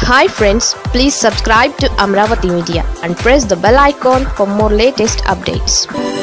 hi friends please subscribe to Amaravati media and press the bell icon for more latest updates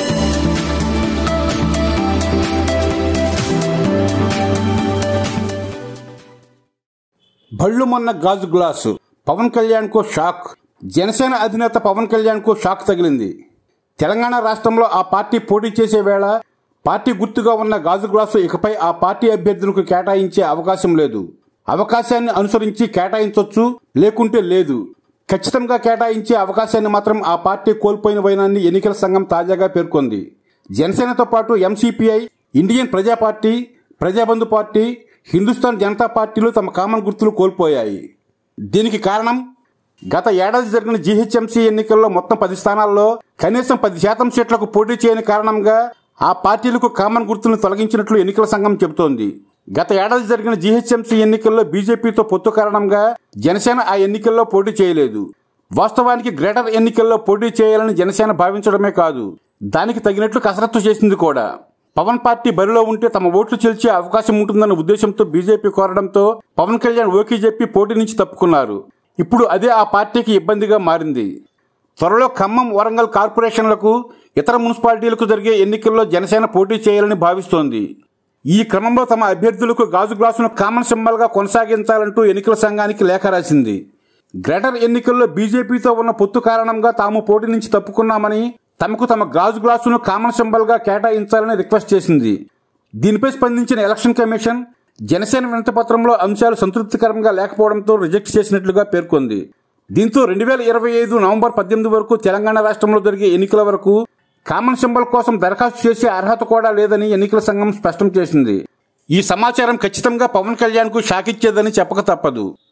భళ్ళు మొన్న గాజు glass Pawan Kalyan కు shock Janasena అధినేత పవన్ కళ్యాణ్ కు షాక్ తగిలింది తెలంగాణ రాష్ట్రంలో ఆ పార్టీ పోటీ చేసే వేళ పార్టీ గుర్తుగా ఉన్న గాజు గ్లాసు ఇకపై ఆ పార్టీ అభ్యర్థులకు కేటాయించే అవకాశం లేదు అవకాశాన్ని అనుసరించి కేటాయించొచ్చు లేకుంటే లేదు ఖచ్చితంగా కేటాయించే అవకాశాన్ని మాత్రం ఆ పార్టీ కోల్పోయిన వైనాన్ని ఎన్నికల సంఘం తాజాగా పేర్కొంది జనసేనతో పాటు MCPI Indian Praja party Prajabandhu party Hindustan Janata పార్టీలు తమ కామన్ గుర్తులు కోల్పోయాయి దీనికి కారణం గత ఏడాది జరిగిన జీహెచ్ఎంసీ ఎన్నికల్లో మొత్తం పది స్థానాల్లో కనీసం పది శాతం సీట్లకు పోటీ చేయని కారణంగా ఆ పార్టీలకు కామన్ గుర్తులను తొలగించినట్లు ఎన్నికల సంఘం చెబుతోంది గత ఏడాది జరిగిన జీహెచ్ఎంసీ ఎన్నికల్లో బీజేపీతో పొత్తు కారణంగా జనసేన ఆ ఎన్నికల్లో పోటీ చేయలేదు వాస్తవానికి గ్రేటర్ ఎన్నికల్లో పోటీ చేయాలని జనసేన భావించడమే కాదు దానికి తగినట్లు కసరత్తు చేసింది కూడా పవన్ పార్టీ బరిలో ఉంటే తమ ఓట్లు చెల్చే అవకాశం ఉంటుందన్న ఉద్దేశంతో బీజేపీ కోరడంతో పవన్ కళ్యాణ్ ఓకే చెప్పి పోటీ నుంచి తప్పుకున్నారు ఇప్పుడు అదే ఆ పార్టీకి ఇబ్బందిగా మారింది త్వరలో ఖమ్మం వరంగల్ కార్పొరేషన్లకు ఇతర మున్సిపాలిటీలకు జరిగే ఎన్నికల్లో జనసేన పోటీ చేయాలని భావిస్తోంది ఈ క్రమంలో తమ అభ్యర్థులకు గాజు గ్లాసును కామన్ సింబల్ గా కొనసాగించాలంటూ ఎన్నికల సంఘానికి లేఖ రాసింది గ్రేటర్ ఎన్నికల్లో బీజేపీతో ఉన్న పొత్తు కారణంగా తాము పోటీ నుంచి తప్పుకున్నామని తమకు తమ గాజు గ్లాసును కామన్ సింబల్ గా కేటాయించాలని రిక్వెస్ట్ చేసింది దీనిపై స్పందించిన ఎలక్షన్ కమిషన్ జనసేన వినతిపత్రంలో అంశాలు సంతృప్తికరంగా లేకపోవడంతో రిజెక్ట్ చేసినట్లుగా పేర్కొంది దీంతో రెండు వేల ఇరవై ఐదు నవంబర్ పద్దెనిమిది వరకు తెలంగాణ రాష్ట్రంలో జరిగే ఎన్నికల వరకు కామన్ సింబల్ కోసం దరఖాస్తు చేసే అర్హత కూడా లేదని ఎన్నికల సంఘం స్పష్టం చేసింది ఈ సమాచారం ఖచ్చితంగా పవన్ కళ్యాణ్ కు షాక్ ఇచ్చేదని చెప్పక తప్పదు